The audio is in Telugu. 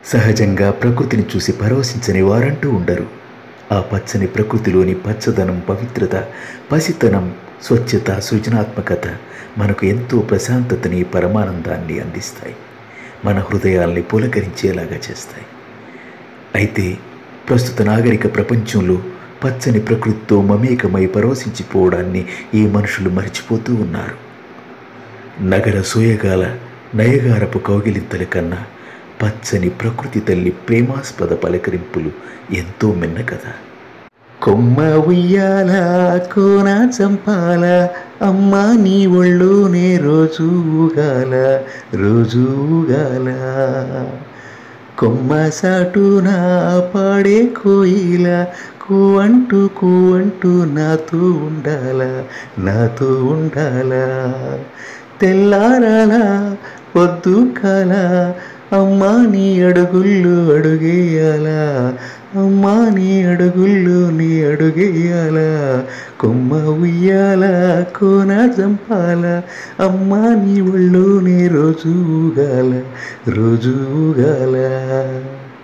సహజంగా ప్రకృతిని చూసి పరవశించని వారంటూ ఉండరు ఆ పచ్చని ప్రకృతిలోని పచ్చదనం పవిత్రత పసితనం స్వచ్ఛత సృజనాత్మకత మనకు ఎంతో ప్రశాంతతని పరమానందాన్ని అందిస్తాయి మన హృదయాల్ని పులకరించేలాగా చేస్తాయి అయితే ప్రస్తుత నాగరిక ప్రపంచంలో పచ్చని ప్రకృతితో మమేకమై పరవశించిపోవడాన్ని ఈ మనుషులు మర్చిపోతూ ఉన్నారు నగర సోయగాల నయగారపు కౌగిలింతల కన్నా పచ్చని ప్రకృతి తల్లి ప్రేమాస్పద పలకరింపులు ఎంతో మిన్న కదా కొమ్మ ఉయ్యాల కోన చంపాల అమ్మ నీ ఒళ్ళోనే రోజు ఊగాల రోజు ఊగాల కొమ్మ సాటున పాడే కోయిల కూవంటూ కూవంటూ నాతో ఉండాల నాతో ఉండాల తెల్లారాల పొద్దు కాల అమ్మా నీ అడుగుళ్ళు అడుగేయాలా అమ్మా నీ అడుగుళ్ళు నీ అడుగేయాల కొమ్మ ఉయ్యాల కోన చంపాల అమ్మా నీ ఒళ్ళోనే రోజు ఊగాల రోజు ఊగాల